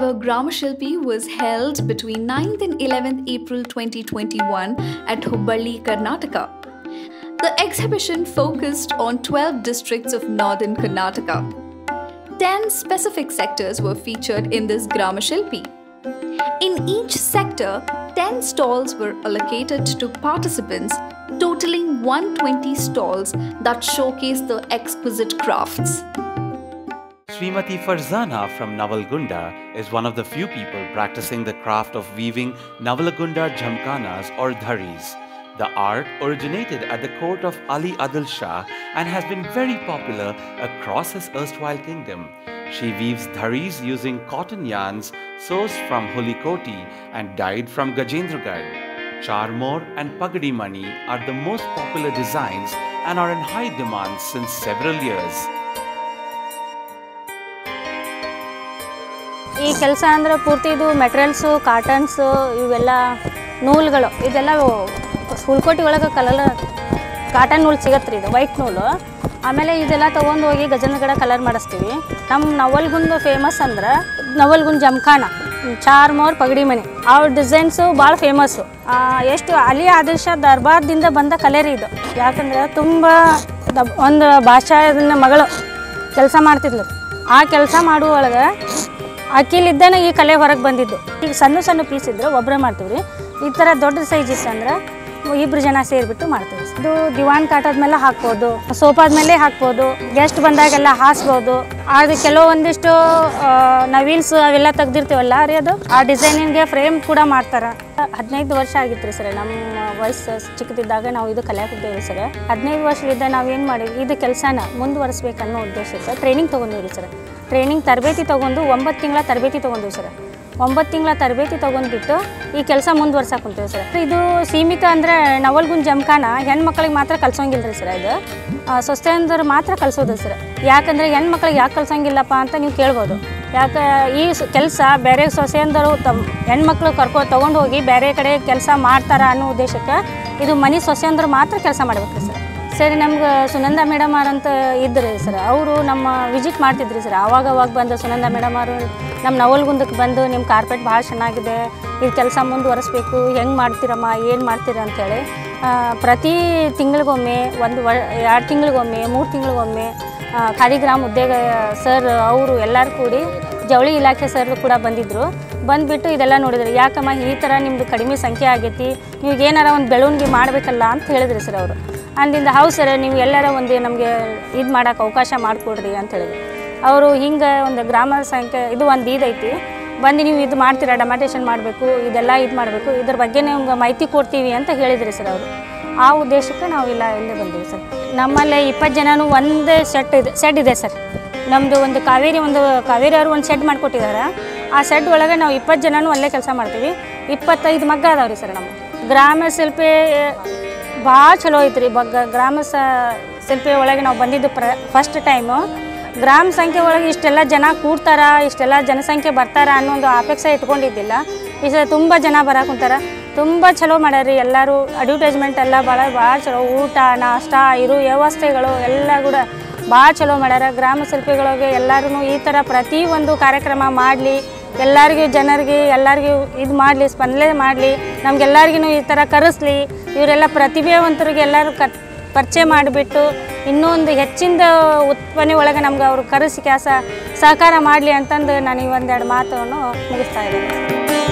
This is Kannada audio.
ever Gramashilpi was held between 9th and 11th April 2021 at Hubballi, Karnataka. The exhibition focused on 12 districts of northern Karnataka. 10 specific sectors were featured in this Gramashilpi. In each sector, 10 stalls were allocated to participants, totaling 120 stalls that showcase the exquisite crafts. Srimati Farzana from Navalgunda is one of the few people practicing the craft of weaving Navalgunda Jhamkanas or dharis. The art originated at the court of Ali Adil Shah and has been very popular across his erstwhile kingdom. She weaves dharis using cotton yarns sourced from Hulikoti and dyed from Gajendragarh. Charmor and Pagadi Mani are the most popular designs and are in high demand since several years. ಈ ಕೆಲಸ ಅಂದ್ರೆ ಪೂರ್ತಿ ಇದು ಮೆಟೀರಿಯಲ್ಸು ಕಾಟನ್ಸು ಇವೆಲ್ಲ ನೂಲುಗಳು ಇದೆಲ್ಲ ಹುಲ್ಕೋಟಿ ಒಳಗೆ ಕಲರ್ ಕಾಟನ್ ನೂಲು ಸಿಗತ್ತೆ ರೀ ಇದು ವೈಟ್ ನೂಲು ಆಮೇಲೆ ಇದೆಲ್ಲ ತೊಗೊಂಡು ಹೋಗಿ ಗಜನಗಡ ಕಲರ್ ಮಾಡಿಸ್ತೀವಿ ನಮ್ಮ ನವಲ್ಗುಂದು ಫೇಮಸ್ ಅಂದ್ರೆ ನವಲ್ಗುಂದ್ ಜಮ್ಖಾನ ಚಾರ್ಮೋರ್ ಪಗಡಿ ಮನೆ ಅವ್ರ ಡಿಸೈನ್ಸು ಭಾಳ ಫೇಮಸ್ಸು ಎಷ್ಟು ಅಲಿ ಆದೇಶ ದರ್ಬಾರ್ದಿಂದ ಬಂದ ಕಲೆ ರೀ ಇದು ಯಾಕಂದ್ರೆ ತುಂಬ ದಬ್- ಒಂದು ಭಾಷಾದನ್ನ ಮಗಳು ಕೆಲಸ ಮಾಡ್ತಿದ್ಲು ಆ ಕೆಲಸ ಮಾಡುವೊಳಗೆ ಅಕ್ಕಿಲಿದ್ದೇನೆ ಈ ಕಲೆ ಹೊರಗೆ ಬಂದಿದ್ದು ಈಗ ಸಣ್ಣ ಸಣ್ಣ ಪೀಸ್ ಇದ್ರೆ ಒಬ್ಬರೇ ಮಾಡ್ತೀವಿ ರೀ ಈ ಥರ ದೊಡ್ಡ ಸೈಜ್ ಇತ್ತು ಅಂದ್ರೆ ಇಬ್ರು ಜನ ಸೇರಿಬಿಟ್ಟು ಮಾಡ್ತೀವಿ ಇದು ದಿವಾನ್ ಕಾಟದ ಮೇಲೆ ಹಾಕ್ಬೋದು ಸೋಫಾದ ಮೇಲೆ ಹಾಕ್ಬೋದು ಗೆಸ್ಟ್ ಬಂದಾಗೆಲ್ಲ ಹಾಸ್ಬೋದು ಅದು ಕೆಲವೊಂದಿಷ್ಟು ನವೀಲ್ಸ್ ಅವೆಲ್ಲ ತೆಗ್ದಿರ್ತೀವಲ್ಲ ರೀ ಅದು ಆ ಡಿಸೈನಿಂಗ್ಗೆ ಫ್ರೇಮ್ ಕೂಡ ಮಾಡ್ತಾರೆ ಹದಿನೈದು ವರ್ಷ ಆಗಿತ್ತು ರೀ ಸರ್ ನಮ್ಮ ವಯಸ್ಸು ಚಿಕ್ಕದಿದ್ದಾಗ ನಾವು ಇದು ಕಲಿಯಾಕಿದ್ದೇವೆ ಸರ್ ಹದಿನೈದು ವರ್ಷದಿಂದ ನಾವೇನು ಮಾಡಿದ್ವಿ ಇದು ಕೆಲಸನ ಮುಂದುವರಿಸ್ಬೇಕನ್ನೋ ಉದ್ದೇಶಕ್ಕೆ ಟ್ರೈನಿಂಗ್ ತೊಗೊಂಡಿವಿ ಸರ್ ಟ್ರೈನಿಂಗ್ ತರಬೇತಿ ತೊಗೊಂಡು ಒಂಬತ್ತು ತಿಂಗಳ ತರಬೇತಿ ತೊಗೊಂಡಿವಿ ಸರ್ ಒಂಬತ್ತು ತಿಂಗಳ ತರಬೇತಿ ತೊಗೊಂಡ್ಬಿಟ್ಟು ಈ ಕೆಲಸ ಮುಂದುವರ್ಸಕ್ಕೆ ಕುಂತೀವಿ ಸರ್ ಇದು ಸೀಮಿತ ಅಂದರೆ ನವಲ್ಗುಂದ್ ಜಮ್ಖಾನ ಹೆಣ್ಮಕ್ಳಿಗೆ ಮಾತ್ರ ಕಲ್ಸೋಂಗಿಲ್ಲ ರೀ ಸರ್ ಇದು ಆ, ಸೊಸೆಯಂದವ್ರು ಮಾತ್ರ ಕಲಿಸೋದು ಸರ್ ಯಾಕಂದರೆ ಹೆಣ್ಮಕ್ಳಿಗೆ ಯಾಕೆ ಕಲ್ಸೋಂಗಿಲ್ಲಪ್ಪ ಅಂತ ನೀವು ಕೇಳ್ಬೋದು ಯಾಕೆ ಈ ಕೆಲಸ ಬೇರೆ ಸೊಸೆಯಂದರು ತಮ್ಮ ಹೆಣ್ಮಕ್ಳು ಕರ್ಕೊ ತೊಗೊಂಡು ಹೋಗಿ ಬೇರೆ ಕಡೆ ಕೆಲಸ ಮಾಡ್ತಾರ ಅನ್ನೋ ಉದ್ದೇಶಕ್ಕೆ ಇದು ಮನೆ ಸೊಸೆಯಂದ್ರು ಮಾತ್ರ ಕೆಲಸ ಮಾಡ್ಬೇಕು ರೀ ಸರ್ ಸರಿ ನಮ್ಗೆ ಸುನಂದ ಮೇಡಮ್ ಅಂತ ಇದ್ದರು ಸರ್ ಅವರು ನಮ್ಮ ವಿಸಿಟ್ ಮಾಡ್ತಿದ್ರಿ ಸರ್ ಆವಾಗ ಅವಾಗ ಬಂದು ಸುನಂದ ಮೇಡಮ್ ಅವರು ನಮ್ಮ ನವಲ್ಗುಂದಕ್ಕೆ ಬಂದು ನಿಮ್ಮ ಕಾರ್ಪೆಟ್ ಭಾಳ ಚೆನ್ನಾಗಿದೆ ಇದು ಕೆಲಸ ಮುಂದುವರಿಸ್ಬೇಕು ಹೆಂಗೆ ಮಾಡ್ತೀರಮ್ಮ ಏನು ಮಾಡ್ತೀರ ಅಂಥೇಳಿ ಆ, ಪ್ರತಿ ತಿಂಗಳಿಗೊಮ್ಮೆ ಒಂದು ವ ಎರಡು ತಿಂಗಳಿಗೊಮ್ಮೆ ಮೂರು ತಿಂಗಳಿಗೊಮ್ಮೆ ಆ, ಖಾದಿಗ್ರಾಮ್ ಉದ್ಯೋಗ ಸರ್ ಅವರು ಎಲ್ಲರೂ ಕೂಡಿ ಜವಳಿ ಇಲಾಖೆ ಸರ್ ಕೂಡ ಬಂದಿದ್ದರು ಬಂದುಬಿಟ್ಟು ಇದೆಲ್ಲ ನೋಡಿದ್ರು ಯಾಕಮ್ಮ ಈ ಥರ ನಿಮ್ಮದು ಕಡಿಮೆ ಸಂಖ್ಯೆ ಆಗೈತಿ ನೀವು ಏನಾರ ಒಂದು ಬೆಳವಣಿಗೆ ಮಾಡಬೇಕಲ್ಲ ಅಂತ ಹೇಳಿದ್ರಿ ಸರ್ ಅವರು ಅಂದಿಂದ ಹೌದು ಸರ್ ನೀವು ಎಲ್ಲಾರ ಒಂದು ನಮಗೆ ಇದು ಮಾಡೋಕೆ ಅವಕಾಶ ಮಾಡಿಕೊಡ್ರಿ ಅಂತ ಹೇಳಿದ್ರು ಅವರು ಹಿಂಗೆ ಒಂದು ಗ್ರಾಮ ಸಂಖ್ಯೆ ಇದು ಒಂದು ಇದೈತಿ ಬಂದು ನೀವು ಇದು ಮಾಡ್ತೀರಾ ಡೆಮಾಟೇಷನ್ ಮಾಡಬೇಕು ಇದೆಲ್ಲ ಇದು ಮಾಡಬೇಕು ಇದ್ರ ಬಗ್ಗೆ ನಿಮ್ಗೆ ಮಾಹಿತಿ ಕೊಡ್ತೀವಿ ಅಂತ ಹೇಳಿದ್ರಿ ಸರ್ ಅವರು ಆ ಉದ್ದೇಶಕ್ಕೆ ನಾವು ಇಲ್ಲ ಇಲ್ಲೇ ಬಂದೀವಿ ಸರ್ ನಮ್ಮಲ್ಲಿ ಇಪ್ಪತ್ತು ಜನನೂ ಒಂದೇ ಸೆಟ್ ಇದೆ ಸೆಡ್ ಇದೆ ಸರ್ ನಮ್ಮದು ಒಂದು ಕಾವೇರಿ ಒಂದು ಕಾವೇರಿ ಅವರು ಒಂದು ಶೆಡ್ ಮಾಡಿಕೊಟ್ಟಿದ್ದಾರೆ ಆ ಶೆಡ್ ಒಳಗೆ ನಾವು ಇಪ್ಪತ್ತು ಜನನೂ ಅಲ್ಲೇ ಕೆಲಸ ಮಾಡ್ತೀವಿ ಇಪ್ಪತ್ತೈದು ಮಗ್ಗ ಅದಾವೆ ರೀ ಸರ್ ನಮ್ಮ ಗ್ರಾಮ ಶಿಲ್ಪಿ ಭಾಳ ಚಲೋ ಐತ್ರಿ ಬಗ್ಗ ಗ್ರಾಮ ಸ ಶಿಲ್ಪಿ ಒಳಗೆ ನಾವು ಬಂದಿದ್ದು ಪ್ರ ಫಸ್ಟ್ ಟೈಮು ಗ್ರಾಮ ಸಂಖ್ಯೆ ಒಳಗೆ ಇಷ್ಟೆಲ್ಲ ಜನ ಕೂಡ್ತಾರ ಇಷ್ಟೆಲ್ಲ ಜನಸಂಖ್ಯೆ ಬರ್ತಾರ ಅನ್ನೋ ಒಂದು ಅಪೇಕ್ಷೆ ಇಟ್ಕೊಂಡಿದ್ದಿಲ್ಲ ಈ ಸಲ ತುಂಬ ಜನ ಬರಾಕುಂತಾರ ತುಂಬ ಚಲೋ ಮಾಡ್ಯಾರಿ ಎಲ್ಲರೂ ಅಡ್ವರ್ಟೈಸ್ಮೆಂಟ್ ಎಲ್ಲ ಭಾಳ ಭಾಳ ಚಲೋ ಊಟ ನಾಷ್ಟ ಇರು ವ್ಯವಸ್ಥೆಗಳು ಎಲ್ಲ ಕೂಡ ಭಾಳ ಚಲೋ ಮಾಡ್ಯಾರ ಗ್ರಾಮ ಶಿಲ್ಪಿಗಳಿಗೆ ಎಲ್ಲರೂ ಈ ಥರ ಪ್ರತಿ ಒಂದು ಕಾರ್ಯಕ್ರಮ ಮಾಡಲಿ ಎಲ್ಲರಿಗೂ ಜನರಿಗೆ ಎಲ್ಲರಿಗೂ ಇದು ಮಾಡಲಿ ಸ್ಪಂದನೆ ಮಾಡಲಿ ನಮ್ಗೆಲ್ಲರಿಗೂ ಈ ಥರ ಕರೆಸ್ಲಿ ಇವರೆಲ್ಲ ಪ್ರತಿಭಾವಂತರಿಗೆ ಎಲ್ಲರೂ ಕ ಪರಿಚಯ ಮಾಡಿಬಿಟ್ಟು ಇನ್ನೊಂದು ಹೆಚ್ಚಿನ ಉತ್ಪನ್ನ ಒಳಗೆ ನಮ್ಗೆ ಅವರು ಕರೆಸಿ ಕೆಲಸ ಸಹಕಾರ ಮಾಡಲಿ ಅಂತಂದು ನಾನು ಈ ಒಂದೆರಡು ಮಾತನ್ನು ಮುಗಿಸ್ತಾ ಇದ್ದೀನಿ